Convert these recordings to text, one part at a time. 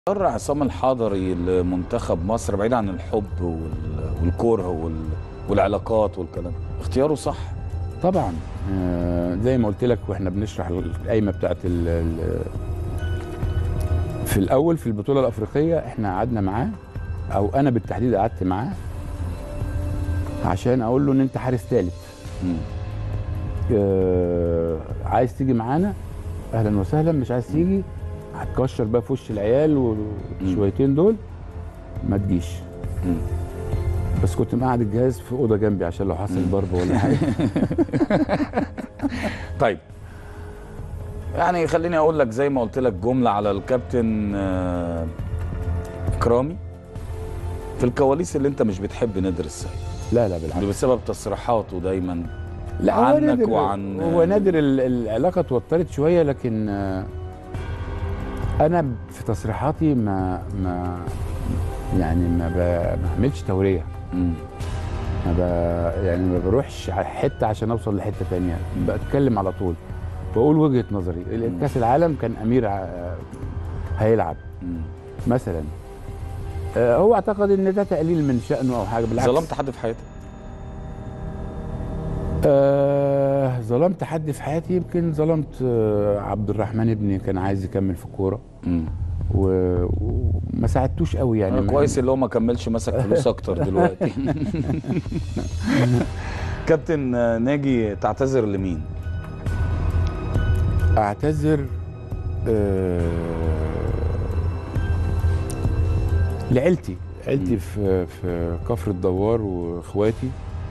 اختيار عصام الحضري لمنتخب مصر بعيد عن الحب وال- والكره وال- والعلاقات والكلام اختياره صح طبعا آه، زي ما قلت لك واحنا بنشرح القايمه بتاعت ال ال في الاول في البطوله الافريقيه احنا قعدنا معاه او انا بالتحديد قعدت معاه عشان اقول له ان انت حارس ثالث مم. آه، عايز تيجي معانا اهلا وسهلا مش عايز تيجي هتكشر بقى في وش العيال والشويتين دول ما تجيش مم. بس كنت مقعد الجهاز في اوضه جنبي عشان لو حصل مم. ضرب ولا حاجه طيب يعني خليني اقول لك زي ما قلت لك جمله على الكابتن آه، اكرامي في الكواليس اللي انت مش بتحب نادر السيد لا لا بالعكس دي بسبب تصريحاته دايما لا هو عنك نادر وعن- هو نادر ال- العلاقه اتوترت شويه لكن آه، انا في تصريحاتي ما ما يعني ما ب- ما بعملش توريه مم. ما ب يعني ما بروحش على حته عشان اوصل لحته ثانيه بتكلم على طول بقول وجهه نظري مم. كاس العالم كان امير ع- هيلعب مم. مثلا آه، هو اعتقد ان ده تقليل من شانه او حاجه بالعكس ظلمت حد في حياتك آه ظلمت حد في حياتي يمكن ظلمت آه عبد الرحمن ابني كان عايز يكمل في الكوره مم. و- وما ساعدتوش قوي يعني آه، ما- كويس اللي هو ما كملش مسك فلوس اكتر دلوقتي كابتن آه، ناجي تعتذر لمين اعتذر آه لعيلتي عيلتي مم. في في كفر الدوار واخواتي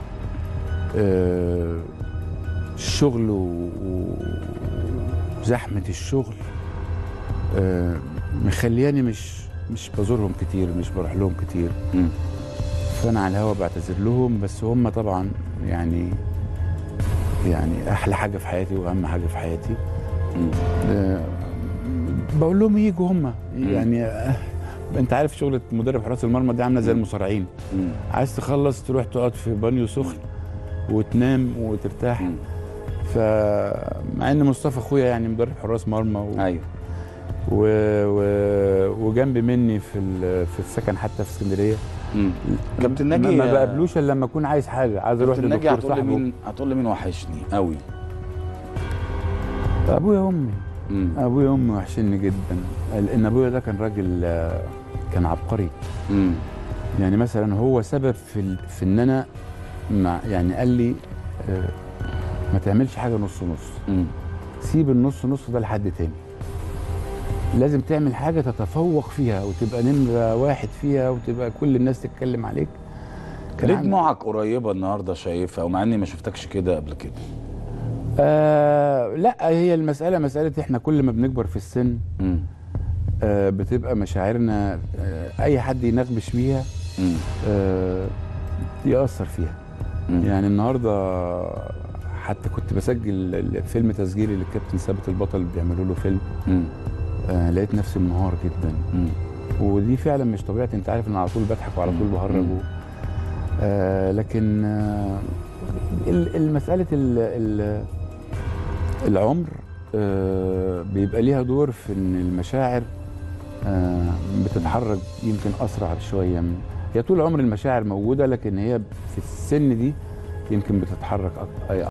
آه الشغل و- و- وزحمه الشغل آه مخلياني مش مش بزورهم كتير مش بروح لهم كتير مم. فانا على الهوا بعتذر لهم بس هم طبعا يعني يعني احلى حاجه في حياتي واهم حاجه في حياتي مم. آه، بقول لهم يجوا هم يعني آه، انت عارف شغله مدرب حراس المرمى دي عامله زي المصارعين مم. عايز تخلص تروح تقعد في بانيو سخن وتنام وترتاح مم. فمع ان مصطفى اخويا يعني مدرب حراس مرمى و... ايوه و... و... وجنب مني في ال... في السكن حتى في اسكندريه مم. كابتن ما- ناجي ما بقابلوش الا لما اكون عايز حاجه عايز اروح كابتن ناجي لدكتور هتقول لي صاحبه مين هتقول لي مين وحشني قوي ابويا وامي مم. ابويا وامي وحشني جدا لان ابويا ده كان راجل آه، كان عبقري مم. يعني مثلا هو سبب في ال... في ان انا مع يعني قال لي آه، ما تعملش حاجه نص نص مم. سيب النص نص ده لحد تاني لازم تعمل حاجه تتفوق فيها وتبقى نمره واحد فيها وتبقى كل الناس تتكلم عليك كان ليه عن- دموعك قريبه النهارده شايفها ومع اني ما شفتكش كده قبل كده آه لا هي المساله مساله احنا كل ما بنكبر في السن مم. آه بتبقى مشاعرنا آه اي حد ينغبش بيها مم. آه يأثر فيها مم. يعني النهارده حتى كنت بسجل فيلم تسجيلي للكابتن ثابت البطل اللي بيعملوا له فيلم مم. آه لقيت نفسي منهار جدا مم. ودي فعلا مش طبيعتي انت عارف ان على طول بضحك وعلى طول مم. بهرج مم. و- آه لكن آه ال- المساله ال- ال- العمر آه بيبقى ليها دور في ان المشاعر آه بتتحرك يمكن اسرع شويه من هي طول عمر المشاعر موجوده لكن هي في السن دي يمكن بتتحرك أك-